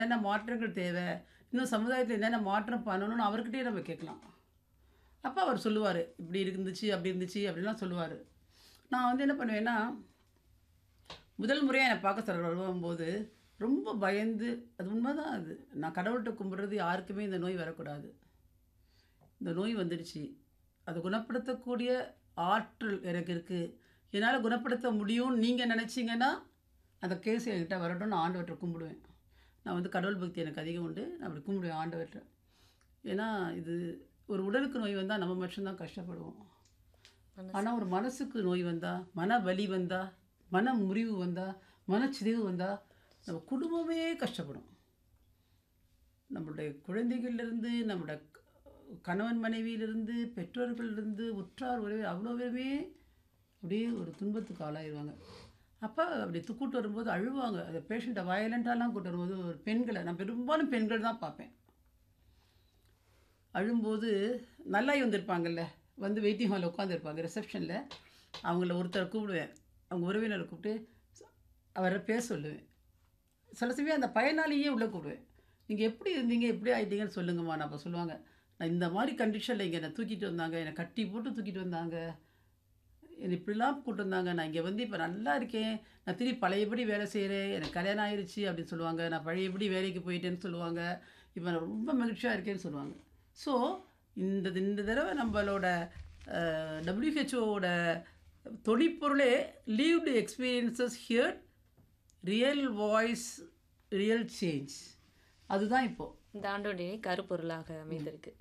என்னென்ன மாற்றங்கள் தேவை இன்னும் சமுதாயத்தில் என்னென்ன மாற்றம் பண்ணணும்னு அவர்கிட்டயே நம்ம கேட்கலாம் அப்போ அவர் சொல்லுவார் இப்படி இருந்துச்சு அப்படி இருந்துச்சு அப்படிலாம் சொல்லுவார் நான் வந்து என்ன பண்ணுவேன்னா முதல் முறையாக என்னை பார்க்க சார் வரும்போது ரொம்ப பயந்து அது உண்மைதான் அது நான் கடவுள்கிட்ட கும்பிட்றது யாருக்குமே இந்த நோய் வரக்கூடாது இந்த நோய் வந்துடுச்சு அதை குணப்படுத்தக்கூடிய ஆற்றல் எனக்கு இருக்குது என்னால் குணப்படுத்த முடியும்னு நீங்கள் நினச்சிங்கன்னா அந்த கேஸ் என்கிட்ட வரட்டும் நான் ஆண்டவர்கிட்ட கும்பிடுவேன் நான் வந்து கடவுள் பக்தி எனக்கு அதிகம் உண்டு நான் அப்படி கும்பிடுவேன் ஆண்டவர்கிட்ட ஏன்னா இது ஒரு உடலுக்கு நோய் வந்தால் நம்ம மட்டும்தான் கஷ்டப்படுவோம் ஆனால் ஒரு மனசுக்கு நோய் வந்தால் மன வலி வந்தால் மன முறிவு வந்தால் மனச்சிதைவு வந்தால் நம்ம குடும்பமே கஷ்டப்படும் நம்மளுடைய குழந்தைகள்லேருந்து நம்மளோட க- கணவன் மனைவியிலிருந்து பெற்றோர்கள்லேருந்து உற்றார் உறவு அவ்வளோ பேருமே அப்படியே ஒரு துன்பத்துக்கு ஆளாயிருவாங்க அப்போ அப்படி து- கூட்டு வரும்போது அழுவாங்க அந்த பேஷண்ட்டை வயலண்ட்டாலாம் கூட்டு வரும்போது ஒரு பெண்களை நான் பெரும்பாலும் பெண்கள் தான் பார்ப்பேன் அழும்போது நல்லாய் வந்திருப்பாங்கல்ல வந்து வெயிட்டிங் ஹாலில் உட்காந்துருப்பாங்க ரிசப்ஷனில் அவங்கள ஒருத்தரை கூப்பிடுவேன் அவங்க உறவினரை கூப்பிட்டு ச- அவரை பேச சொல்லுவேன் சில சமயம் அந்த பயனாளியே உள்ளே கூப்பிடுவேன் நீங்கள் எப்படி இருந்தீங்க எப்படி ஆயிட்டீங்கன்னு சொல்லுங்கம்மா நான் அப்போ சொல்லுவாங்க நான் இந்த மாதிரி கண்டிஷனில் இங்கே என்னை தூக்கிட்டு வந்தாங்க என்னை கட்டி போட்டு தூக்கிட்டு வந்தாங்க என்னை இப்படிலாம் கூட்டு வந்தாங்க நான் இங்கே வந்து இப்போ நல்லா இருக்கேன் நான் திருப்பி பழையபடி வேலை செய்கிறேன் எனக்கு கல்யாணம் ஆயிருச்சு அப்படின்னு சொல்லுவாங்க நான் பழையபடி வேலைக்கு போயிட்டேன்னு சொல்லுவாங்க இப்போ நான் ரொம்ப மகிழ்ச்சியாக இருக்கேன்னு சொல்லுவாங்க ஸோ இந்த இந்த தடவை நம்மளோட டபிள்யூஹெச்ஓவோட தொழிற்பொருளே lived experiences here real voice real change அதுதான் இப்போது இந்த ஆண்டோடைய கருப்பொருளாக அமைந்திருக்கு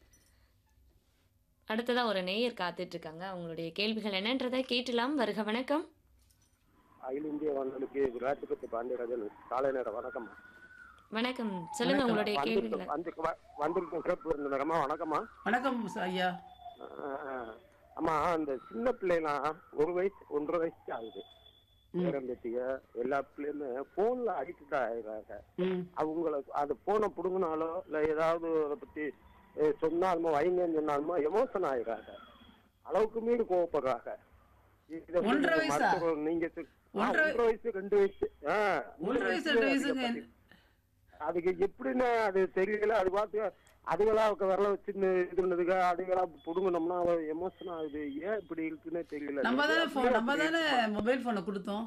அடுத்ததா ஒரு நேயர் காத்துட்டு இருக்காங்க அவங்களுடைய கேள்விகள் என்னன்றதை கேட்டலாம் வருக வணக்கம் அகில இந்திய வானொலிக்கு விராட்டுப்பட்டி பாண்டியராஜன் காலை நேர வணக்கம்மா வணக்கம் சொல்லுங்க உங்களுடைய கேள்விகளை வந்திருக்கும் வந்து வந்திருக்கும் சிறப்பு விருந்தினரம்மா வணக்கம்மா வணக்கம் ச- ஐயா அஹ், அம்மா அந்த சின்ன பிள்ளைலாம் ஒரு வயசு ஒன்றரை வயசு ஆகுது பேரம்பேத்திக எல்லா பிள்ளையுமே போன்ல அடிக்ட் ஆயிடுறாங்க ம் அவங்கள அது போனை புடுங்கினாலோ இல்ல ஏதாவது அதை பத்தி அஹ், சொன்னாலுமோ வைங்கன்னு சொன்னாலுமோ எமோஷன் ஆயிடுறாங்க அளவுக்கு மீறி கோவப்படுறாங்க இதை வந்து ஒன்றரை வயசா? மருத்துவர் நீங்க சொ- ஆ, ஒன்றரை- ஒன்றரை வயசு ரெண்டு வயசு ஆ, ஒன்றரை வயசு ரெண்டு வயசுங்க அதிகப்படி. அதுக்கு எப்படின்னு அது தெரியல அது பார்த்து அதுகளா விரல வச்சு இது பண்ணதுக்கு அதுகளா புடுங்கணும்னா எமோஷன் ஆகுது ஏன் இப்படி இருக்குன்னே தெரியல நம்ம தானே ஃபோன் நம்ம தானே மொபைல் ஃபோனை கொடுத்தோம்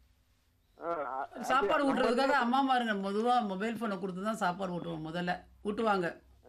ஆ, அது- சாப்பாடு ஊட்டுறதுக்காக அம்மாமாருங்க பொதுவாக மொபைல் ஃபோனை கொடுத்து தான் சாப்பாடு ஊட்டுவோம் முதல்ல ஊட்டுவாங்க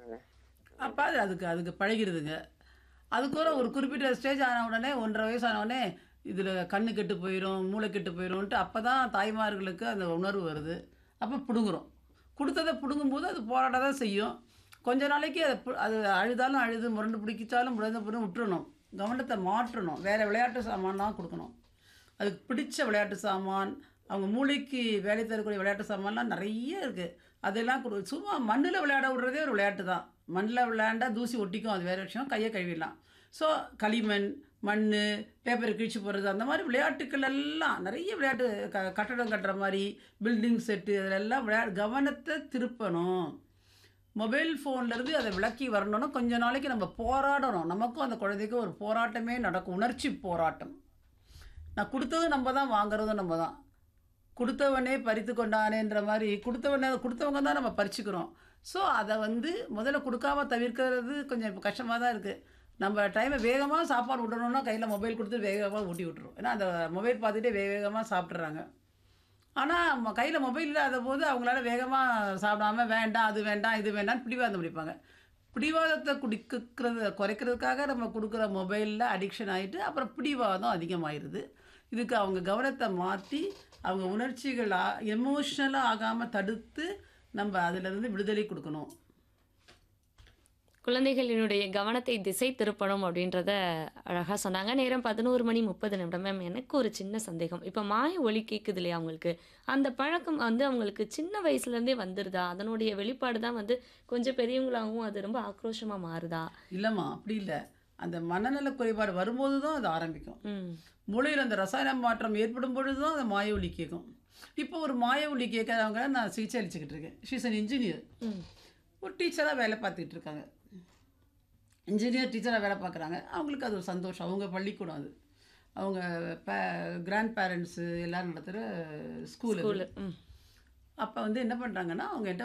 அப்போ அது அதுக்கு அதுக்கு பழகிடுதுங்க அதுக்கூட ஒரு குறிப்பிட்ட ஸ்டேஜ் ஆன உடனே ஒன்றரை வயசு ஆன உடனே இதில் கண்ணு கெட்டு போயிடும் மூளை கெட்டு போயிடும்ன்ட்டு அப்போ தான் தாய்மார்களுக்கு அந்த உணர்வு வருது அப்போ பிடுங்குறோம் கொடுத்ததை பிடுங்கும்போது அது போராட தான் செய்யும் கொஞ்ச நாளைக்கு அதை பு- அது அழுதாலும் அழுது முரண்டு பிடிக்கிச்சாலும் முரண்டு பிடிச்சி விட்டுறணும் கவனத்தை மாற்றணும் வேறு விளையாட்டு சாமான்லாம் கொடுக்கணும் அதுக்கு பிடிச்ச விளையாட்டு சாமான் அவங்க மூளைக்கு வேலை தரக்கூடிய விளையாட்டு சாமான்லாம் நிறைய இருக்குது அதெல்லாம் கொடு சும்மா மண்ணில் விளையாட விடுறதே ஒரு விளையாட்டு தான் மண்ணில் விளையாண்டா தூசி ஒட்டிக்கும் அது வேறு விஷயம் கையை கழுவிடலாம் ஸோ களிமண் மண் பேப்பர் கிழிச்சு போடுறது அந்த மாதிரி விளையாட்டுக்கள் எல்லாம் நிறைய விளையாட்டு க கட்டடம் கட்டுற மாதிரி பில்டிங் செட்டு அதிலெல்லாம் விளையா கவனத்தை திருப்பணும் மொபைல் ஃபோன்லேருந்து அதை விலக்கி வரணும்னா கொஞ்ச நாளைக்கு நம்ம போராடணும் நமக்கும் அந்த குழந்தைக்கும் ஒரு போராட்டமே நடக்கும் உணர்ச்சி போராட்டம் நான் கொடுத்ததும் நம்ம தான் வாங்குறதும் நம்ம தான் கொடுத்தவனே பறித்து கொண்டானேன்ற மாதிரி கொடுத்தவனே கொடுத்தவங்க தான் நம்ம பறிச்சுக்கிறோம் ஸோ அதை வந்து முதல்ல கொடுக்காம தவிர்க்கிறது கொஞ்சம் இப்போ கஷ்டமாக தான் இருக்குது நம்ம டைமை வேகமாக சாப்பாடு விடணும்னா கையில் மொபைல் கொடுத்து வேகமாக ஊட்டி விட்டுரும் ஏன்னா அந்த மொபைல் பார்த்துட்டே வேக வேகமாக சாப்பிட்றாங்க ஆனால் கையில் மொபைல் இல்லாத போது அவங்களால வேகமாக சாப்பிடாம வேண்டாம் அது வேண்டாம் இது வேண்டாம்னு பிடிவாதம் பிடிப்பாங்க பிடிவாதத்தை குடிக்கிறது குறைக்கிறதுக்காக நம்ம கொடுக்குற மொபைலில் அடிக்ஷன் ஆகிட்டு அப்புறம் பிடிவாதம் அதிகமாயிருது இதுக்கு அவங்க கவனத்தை மாற்றி அவங்க உணர்ச்சிகள் எமோஷ்னலாக ஆகாமல் தடுத்து நம்ம அதிலிருந்து விடுதலை கொடுக்கணும் குழந்தைகளினுடைய கவனத்தை திசை திருப்பணும் அப்படின்றத அழகாக சொன்னாங்க நேரம் பதினோரு மணி முப்பது நிமிடம் மேம் எனக்கு ஒரு சின்ன சந்தேகம் இப்போ மாய ஒலி கேட்குது இல்லையா அவங்களுக்கு அந்த பழக்கம் வந்து அவங்களுக்கு சின்ன வயசுலேருந்தே வந்துடுதா அதனுடைய வெளிப்பாடு தான் வந்து கொஞ்சம் பெரியவங்களாகவும் அது ரொம்ப ஆக்ரோஷமாக மாறுதா இல்லைம்மா அப்படி இல்லை அந்த மனநல குறைபாடு வரும்போது தான் அது ஆரம்பிக்கும் ம் மூளையில் அந்த ரசாயன மாற்றம் ஏற்படும் பொழுது தான் அந்த மாய ஒலி கேட்கும் இப்போ ஒரு மாய ஒலி கேட்காதவங்க நான் சிகிச்சை அளிச்சுக்கிட்டு இருக்கேன் ஷீஸ் அன் இன்ஜினியர் ம் ஒரு டீச்சராக வேலை பார்த்துக்கிட்டு இருக்காங்க இன்ஜினியர் டீச்சராக வேலை பார்க்குறாங்க அவங்களுக்கு அது ஒரு சந்தோஷம் அவங்க பள்ளிக்கூடம் அது அவங்க பே கிராண்ட் பேரண்ட்ஸு எல்லோரும் நடத்துகிற ஸ்கூல் ஸ்கூலு ம் அப்போ வந்து என்ன பண்ணுறாங்கன்னா அவங்க